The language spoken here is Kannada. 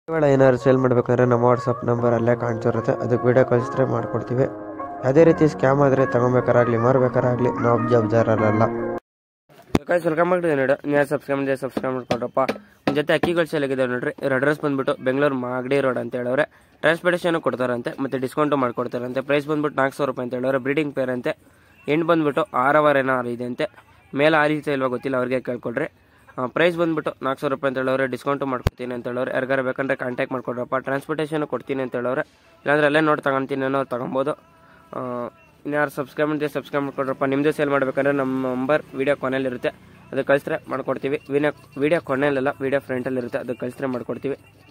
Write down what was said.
ಇವಾಗ ಏನಾದ್ರು ಸೇಲ್ ಮಾಡ್ಬೇಕಂದ್ರೆ ನಮ್ಮ ವಾಟ್ಸಪ್ ನಂಬರ್ ಅಲ್ಲೇ ಕಾಣ್ತಿರುತ್ತೆ ಅದಕ್ಕೆ ವಿಡಿಯೋ ಕಳಿಸಿದ್ರೆ ಮಾಡ್ಕೊಡ್ತೀವಿ ಅದೇ ರೀತಿ ಸ್ಕ್ಯಾಮ್ ಆದರೆ ತಗೊಬೇಕಾರಾಗಲಿ ಮಾರ್ಬೇಕಾರಾಗಲಿ ನಾವು ಜವಾಬ್ದಾರರಲ್ಲ ಗೈಸ್ ವೆಲ್ಕಮ್ ಮಾಡಿದೆ ನೋಡಿ ನೀವು ಸಬ್ಸ್ಕ್ರೈಬ್ ಮಾಡಿದೆ ಸಬ್ಸ್ಕ್ರೈಬ್ ಮಾಡ್ಕೊಂಡ್ರಪ್ಪ ನಿಮ್ಮ ಜೊತೆ ಅಕ್ಕಿಗಳು ಸೇಲಾಗಿದೆ ನೋಡ್ರಿ ಇವ್ರ ಅಡ್ರೆಸ್ ಬಂದ್ಬಿಟ್ಟು ಬೆಂಗಳೂರು ಮಾಗಡಿ ರೋಡ್ ಅಂತ ಹೇಳವ್ರೆ ಟ್ರಾನ್ಸ್ಪೋರ್ಟೇಷನ್ ಕೊಡ್ತಾರಂತೆ ಮತ್ತೆ ಡಿಸ್ಕೌಂಟು ಮಾಡ್ಕೊಡ್ತಾರಂತೆ ಪ್ರೈಸ್ ಬಂದ್ಬಿಟ್ಟು ನಾಲ್ಕು ಸಾವಿರ ರೂಪಾಯಿ ಅಂತ ಹೇಳವ್ರೆ ಬ್ರೀಡಿಂಗ್ ಪೇರ್ ಅಂತೆ ಎಂಡ್ ಬಂದ್ಬಿಟ್ಟು ಆರವರೆ ಏನೋ ಇದೆ ಅಂತೆ ಮೇಲೆ ಆ ರೀತಿ ಇಲ್ವಾ ಗೊತ್ತಿಲ್ಲ ಅವ್ರಿಗೆ ಕೇಳ್ಕೊಡ್ರಿ ಪ್ರೈಸ್ ಬಂದ್ಬಿಟ್ಟು ನಾಲ್ಕು ಸಾವಿರ ರೂಪಾಯಿ ಅಂತ ಹೇಳವ್ರೆ ಡಿಸ್ಕೌಂಟು ಮಾಡ್ಕೊಡ್ತೀನಿ ಅಂತ ಹೇಳವ್ರೆ ಯಾರಿಗಾರ ಬೇಕಂದ್ರೆ ಕಾಂಟ್ಯಾಕ್ಟ್ ಮಾಡ್ಕೊಡ್ರಪ್ಪ ಟ್ರಾನ್ಸ್ಪೋರ್ಟೇಷನ್ ಕೊಡ್ತೀನಿ ಅಂತ ಹೇಳವ್ರೆ ಇಲ್ಲಾಂದ್ರೆ ಅಲ್ಲೇ ನೋಡಿ ತಗೊಂತೀನಿ ಅನ್ನೋ ತಗೊಬೋದು ಇನ್ಯಾರು ಸಬ್ಸ್ಕ್ರೈಬ್ ಮಾಡಿದ್ರೆ ಸಬ್ಸ್ಕ್ರೈಬ್ ಮಾಡ್ಕೊಡ್ರಪ್ಪ ನಿಮ್ಮದು ಸೇಲ್ ಮಾಡ್ಬೇಕಂದ್ರೆ ನಮ್ಮ ನಂಬರ್ ವೀಡಿಯೋ ಕೊನೆಯಲ್ಲಿರುತ್ತೆ ಅದು ಕಳಿಸಿದ್ರೆ ಮಾಡ್ಕೊಡ್ತೀವಿ ವಿಡಿಯೋ ವೀಡಿಯೋ ಕೊನೆಯಲ್ಲ ವೀಡಿಯೋ ಫ್ರಂಟಲ್ಲಿರುತ್ತೆ ಅದು ಕಳಿಸಿದ್ರೆ ಮಾಡ್ಕೊಡ್ತೀವಿ